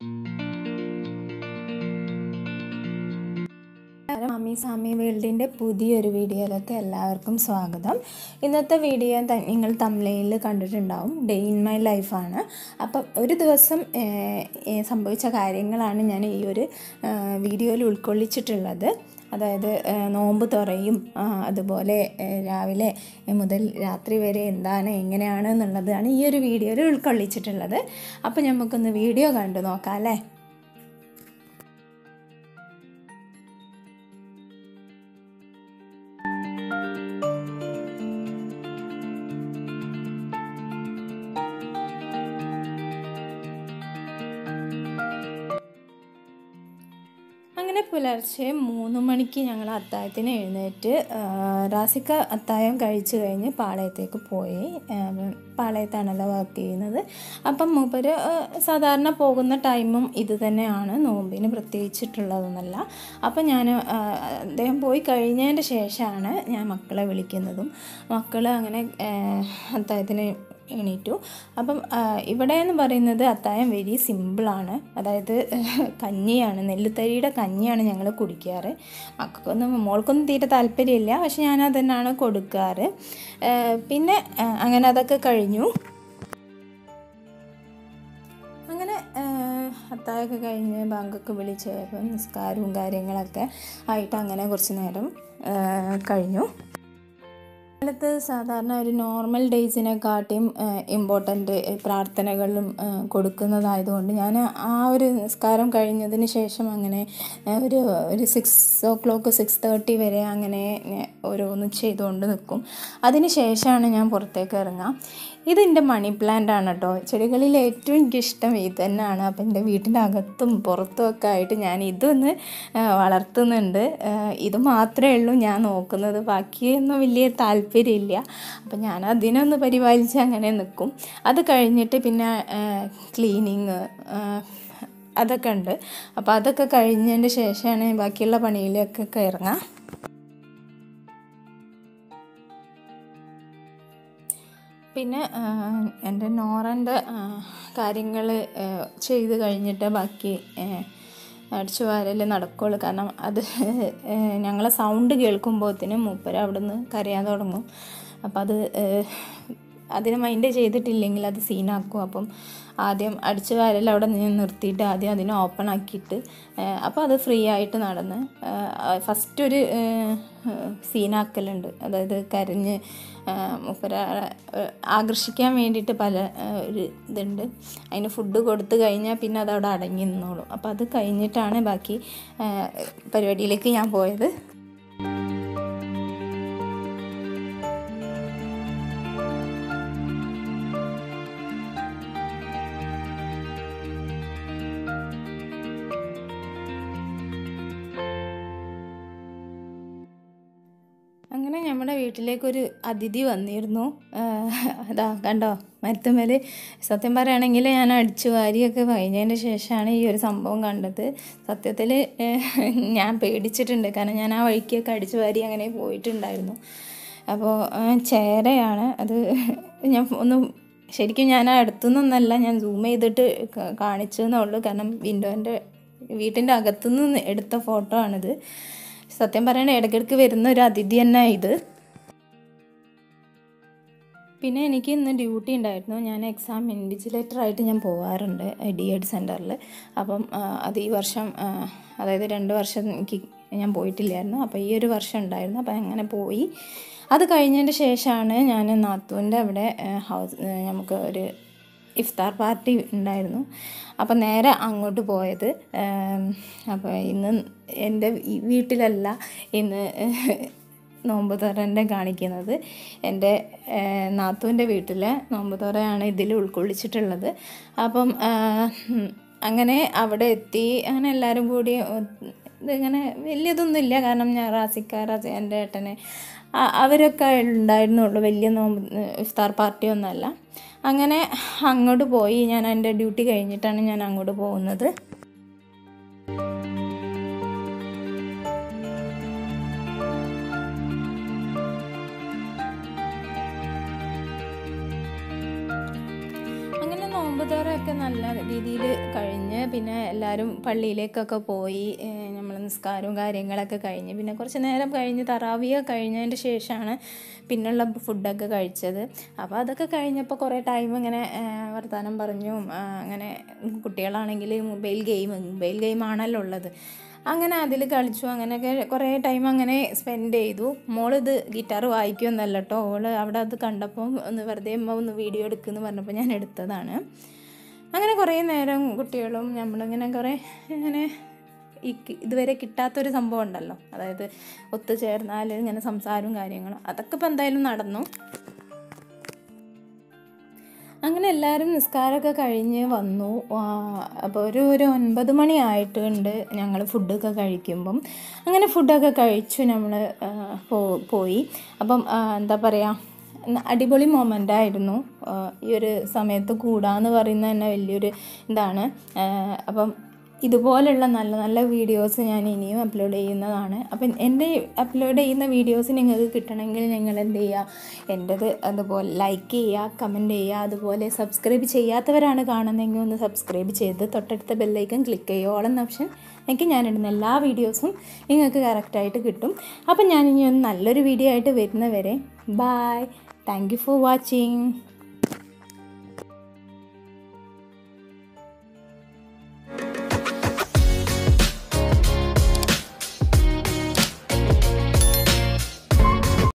മാമി സാമി വേൾഡിൻ്റെ പുതിയൊരു വീഡിയോയിലേക്ക് എല്ലാവർക്കും സ്വാഗതം ഇന്നത്തെ വീഡിയോ ത- നിങ്ങൾ തമിഴയിൽ കണ്ടിട്ടുണ്ടാവും ഡേ ഇൻ മൈ ലൈഫാണ് അപ്പം ഒരു ദിവസം ഏഹ്, ഏഹ്, സംഭവിച്ച കാര്യങ്ങളാണ് ഞാൻ ഈ ഒരു ഏഹ്, വീഡിയോയിൽ ഉൾക്കൊള്ളിച്ചിട്ടുള്ളത് അതായത് ഏഹ്, നോമ്പ് തുറയും ആ, അതുപോലെ ഏഹ്, രാവിലെ മുതൽ രാത്രി വരെ എന്താണ് എങ്ങനെയാണ് എന്നുള്ളതാണ് ഈ ഒരു വീഡിയോയിൽ ഉൾക്കൊള്ളിച്ചിട്ടുള്ളത് അപ്പം നമുക്കൊന്ന് വീഡിയോ കണ്ടു നോക്കാം അല്ലേ അങ്ങനെ പുലർച്ചെ മൂന്ന് മണിക്ക് ഞങ്ങൾ അത്തായത്തിന് എഴുന്നേറ്റ് ആ, റാസിക്ക അത്തായം കഴിച്ചു കഴിഞ്ഞ് പാളയത്തേക്ക് പോയി ആ, പാളയത്താണല്ലോ വർക്ക് ചെയ്യുന്നത് അപ്പം മൂപ്പര് ആ, സാധാരണ പോകുന്ന ടൈമും ഇത് തന്നെയാണ് നോമ്പിന് പ്രത്യേകിച്ചിട്ടുള്ളതൊന്നല്ല അപ്പം ഞാൻ ആ, അദ്ദേഹം പോയി കഴിഞ്ഞതിൻ്റെ ശേഷമാണ് ഞാൻ മക്കളെ വിളിക്കുന്നതും മക്കൾ അങ്ങനെ ആ, അത്തായത്തിന് എണീറ്റു അപ്പം ആ, ഇവിടെ എന്ന് പറയുന്നത് അത്തായം വെരി സിമ്പിളാണ് അതായത് കഞ്ഞിയാണ് നെല്ലുത്തരിയുടെ കഞ്ഞിയാണ് ഞങ്ങൾ കുടിക്കാറ് മക്കൾക്കൊന്നും മോൾക്കൊന്നും തീരെ താല്പര്യമില്ല പക്ഷെ ഞാൻ തന്നെയാണ് കൊടുക്കാറ് ആ, പിന്നെ ആ, അങ്ങനെ അതൊക്കെ കഴിഞ്ഞു അങ്ങനെ അത്തായൊക്കെ കഴിഞ്ഞ് ബാങ്കൊക്കെ വിളിച്ച് അപ്പം നിസ്കാരവും കാര്യങ്ങളൊക്കെ ആയിട്ട് അങ്ങനെ കുറച്ച് നേരം ആ, കഴിഞ്ഞു കാലത്ത് സാധാരണ ഒരു നോർമൽ ഡേയ്സിനെക്കാട്ടിയും ഇമ്പോർട്ടൻ്റ് പ്രാർത്ഥനകളിലും ആ, കൊടുക്കുന്നതായതുകൊണ്ട് ഞാൻ ആ ഒരു നിസ്കാരം കഴിഞ്ഞതിന് ശേഷം അങ്ങനെ ആ, ഒരു ഒരു six o'clock six thirty വരെ അങ്ങനെ ഞാൻ ഓരോന്ന് ചെയ്തുകൊണ്ട് നിൽക്കും അതിന് ശേഷമാണ് ഞാൻ പുറത്തേക്ക് ഇറങ്ങാം ഇതെൻ്റെ മണി പ്ലാന്റ് ആണ് കേട്ടോ ചെടികളിൽ ഏറ്റവും എനിക്കിഷ്ടം ഇത് തന്നെയാണ് അപ്പം എൻ്റെ വീട്ടിൻ്റെ അകത്തും പുറത്തും ഒക്കെ ആയിട്ട് ഞാൻ ഇതൊന്ന് ആ, വളർത്തുന്നുണ്ട് ആ, ഇത് മാത്രമേ ഉള്ളൂ ഞാൻ നോക്കുന്നത് ബാക്കിയൊന്നും വലിയ താല്പര്യമില്ല അപ്പം ഞാൻ അതിനൊന്ന് പരിപാലിച്ച് അങ്ങനെ നിൽക്കും അത് കഴിഞ്ഞിട്ട് പിന്നെ ക്ലീനിങ് അതൊക്കെ ഉണ്ട് അപ്പോൾ അതൊക്കെ കഴിഞ്ഞതിൻ്റെ ശേഷമാണ് ബാക്കിയുള്ള പണിയിലേക്കൊക്കെ ഇറങ്ങാം പിന്നെ ആ, എൻ്റെ നോറൻ്റെ കാര്യങ്ങൾ ചെയ്ത് കഴിഞ്ഞിട്ട് ബാക്കി അടിച്ചു വാരൽ നടക്കുള്ളൂ കാരണം അത് ഞങ്ങളെ സൗണ്ട് കേൾക്കുമ്പോഴത്തേനും മൂപ്പര് അവിടുന്ന് കരയാൻ തുടങ്ങും അപ്പം അത് ഏഹ്, അതിനെ മൈൻഡ് ചെയ്തിട്ടില്ലെങ്കിൽ അത് സീനാക്കും അപ്പം ആദ്യം അടിച്ചു വാരൽ അവിടെ നിന്ന് നിർത്തിയിട്ട് ആദ്യം അതിനെ ഓപ്പൺ ആക്കിയിട്ട് ഏഹ്, അപ്പോൾ അത് ഫ്രീ ആയിട്ട് നടന്ന് ഫസ്റ്റ് ഒരു സീനാക്കലുണ്ട് അതായത് കരഞ്ഞ് മുപ്പര ആകർഷിക്കാൻ വേണ്ടിയിട്ട് പല ഏഹ്, ഒരു ഇതുണ്ട് അതിന് ഫുഡ് കൊടുത്തു കഴിഞ്ഞാൽ പിന്നെ അത് അവിടെ അടങ്ങി നിന്നോളും അപ്പോൾ അത് കഴിഞ്ഞിട്ടാണ് ബാക്കി ഏഹ്, പരിപാടിയിലേക്ക് ഞാൻ പോയത് അങ്ങനെ നമ്മുടെ വീട്ടിലേക്കൊരു അതിഥി വന്നിരുന്നു ആഹ് അതാ കണ്ടോ മരത്തുമ്മേൽ സത്യം പറയുകയാണെങ്കിൽ ഞാൻ അടിച്ചു വാരിയൊക്കെ കഴിഞ്ഞതിന് ശേഷമാണ് ഈ ഒരു സംഭവം കണ്ടത് സത്യത്തിൽ ഞാൻ പേടിച്ചിട്ടുണ്ട് കാരണം ഞാൻ ആ വഴിക്കൊക്കെ അടിച്ചു വാരി അങ്ങനെ പോയിട്ടുണ്ടായിരുന്നു അപ്പോൾ ചേരയാണ് അത് ഞാൻ ഒന്ന് ശരിക്കും ഞാൻ ആ അടുത്തുനിന്നൊന്നല്ല ഞാൻ സൂം ചെയ്തിട്ട് ക- കാണിച്ചു എന്നേ ഉള്ളൂ കാരണം വിൻഡോൻ്റെ വീട്ടിൻ്റെ അകത്തുനിന്ന് എടുത്ത ഫോട്ടോ ആണിത് സത്യം പറയണ ഇടയ്ക്കിടയ്ക്ക് വരുന്ന ഒരു അതിഥി തന്നെ ഇത് പിന്നെ എനിക്ക് ഇന്ന് ഡ്യൂട്ടി ഉണ്ടായിരുന്നു ഞാൻ എക്സാം ഇൻവിജിലേറ്റർ ആയിട്ട് ഞാൻ പോകാറുണ്ട് ഡി എഡ് സെൻറ്ററിൽ അപ്പം ആ, അത് ഈ വർഷം ആ, അതായത് രണ്ട് വർഷം എനിക്ക് ഞാൻ പോയിട്ടില്ലായിരുന്നു അപ്പോൾ ഈ ഒരു വർഷം ഉണ്ടായിരുന്നു അപ്പോൾ അങ്ങനെ പോയി അത് കഴിഞ്ഞതിൻ്റെ ശേഷമാണ് ഞാൻ നാത്തൂൻ്റെ അവിടെ ആ, ഹൗസ് ആ, നമുക്ക് ഒരു ഇഫ്താർ പാർട്ടി ഉണ്ടായിരുന്നു അപ്പോൾ നേരെ അങ്ങോട്ട് പോയത് ആം, അപ്പോൾ ഇന്ന് എൻ്റെ ഈ വീട്ടിലല്ല ഇന്ന് നോമ്പ് തുറൻ്റെ കാണിക്കുന്നത് എൻ്റെ നാത്തൂൻ്റെ വീട്ടിലെ നോമ്പ് തുറയാണ് ഇതിൽ ഉൾക്കൊള്ളിച്ചിട്ടുള്ളത് അപ്പം ആ, ഉം, അങ്ങനെ അവിടെ എത്തി അങ്ങനെ എല്ലാവരും കൂടി ഒ- ഇതിങ്ങനെ വലിയതൊന്നുമില്ല കാരണം ഞാൻ റാസിക്ക റാസി എൻ്റെ ഏട്ടനെ ആ- അവരൊക്കെ ഉണ്ടായിരുന്നുള്ളൂ വലിയ നോമ്പ് ഇഫ്താർ പാർട്ടിയൊന്നുമല്ല അങ്ങനെ അങ്ങോട്ട് പോയി ഞാൻ എൻ്റെ ഡ്യൂട്ടി കഴിഞ്ഞിട്ടാണ് ഞാൻ അങ്ങോട്ട് പോകുന്നത് അങ്ങനെ നോമ്പ് തുറയൊക്കെ നല്ല രീതിയിൽ കഴിഞ്ഞ് പിന്നെ എല്ലാവരും പള്ളിയിലേക്കൊക്കെ പോയി നമ്മൾ നിസ്കാരവും കാര്യങ്ങളൊക്കെ കഴിഞ്ഞ് പിന്നെ കുറച്ച് നേരം കഴിഞ്ഞ് തറാവിയ കഴിഞ്ഞതിൻ്റെ ശേഷമാണ് പിന്നുള്ള ഫുഡൊക്കെ കഴിച്ചത് അപ്പോൾ അതൊക്കെ കഴിഞ്ഞപ്പോൾ കുറേ ടൈം ഇങ്ങനെ ആ, വർത്തമാനം പറഞ്ഞും ആ, അങ്ങനെ കുട്ടികളാണെങ്കിൽ മൊബൈൽ ഗെയിം മൊബൈൽ ഗെയിമാണല്ലോ ഉള്ളത് അങ്ങനെ അതിൽ കളിച്ചു അങ്ങനെയൊക്കെ കുറേ ടൈം അങ്ങനെ സ്പെൻഡ് ചെയ്തു മോളിത് ഗിറ്റാർ വായിക്കുമെന്നല്ല കേട്ടോ ഓള് അവിടെ അത് കണ്ടപ്പം ഒന്ന് വെറുതെ അമ്മ ഒന്ന് വീഡിയോ എടുക്കുമെന്ന് പറഞ്ഞപ്പോൾ ഞാൻ എടുത്തതാണ് അങ്ങനെ കുറേ നേരം കുട്ടികളും നമ്മളിങ്ങനെ കുറേ ഇങ്ങനെ ഈ കി- ഇതുവരെ കിട്ടാത്തൊരു സംഭവം ഉണ്ടല്ലോ അതായത് ഒത്തുചേർന്നാൽ ഇങ്ങനെ സംസാരവും കാര്യങ്ങളും അതൊക്കെ ഇപ്പം എന്തായാലും നടന്നു അങ്ങനെ എല്ലാവരും നിസ്കാരമൊക്കെ കഴിഞ്ഞ് വന്നു ആ, അപ്പോൾ ഒരു ഒരു ഒൻപത് മണി ആയിട്ടുണ്ട് ഞങ്ങൾ ഫുഡൊക്കെ കഴിക്കുമ്പം അങ്ങനെ ഫുഡൊക്കെ കഴിച്ചു നമ്മൾ പോയി അപ്പം ആ, എന്താ പറയുക അടിപൊളി മൊമെൻ്റ് ആയിരുന്നു ആ, ഈ ഒരു സമയത്ത് കൂടാന്ന് പറയുന്നത് തന്നെ വലിയൊരു ഇതാണ് ആ, അപ്പം ഇതുപോലുള്ള നല്ല നല്ല വീഡിയോസ് ഞാൻ ഇനിയും അപ്ലോഡ് ചെയ്യുന്നതാണ് അപ്പം എൻ്റെ അപ്ലോഡ് ചെയ്യുന്ന വീഡിയോസ് നിങ്ങൾക്ക് കിട്ടണമെങ്കിൽ നിങ്ങൾ എന്ത് ചെയ്യുക എൻ്റെത് അതുപോലെ ലൈക്ക് ചെയ്യുക കമൻറ്റ് ചെയ്യുക അതുപോലെ സബ്സ്ക്രൈബ് ചെയ്യാത്തവരാണ് കാണുന്നതെങ്കിൽ ഒന്ന് സബ്സ്ക്രൈബ് ചെയ്ത് തൊട്ടടുത്ത ബെല്ലൈക്കൻ ക്ലിക്ക് ചെയ്യുക ഓൾ എന്ന ഓപ്ഷൻ എനിക്ക് ഞാനിടുന്ന എല്ലാ വീഡിയോസും നിങ്ങൾക്ക് കറക്റ്റായിട്ട് കിട്ടും അപ്പം ഞാൻ ഇനി ഒന്ന് നല്ലൊരു വീഡിയോ ആയിട്ട് വരുന്നവരെ bye thank you for watching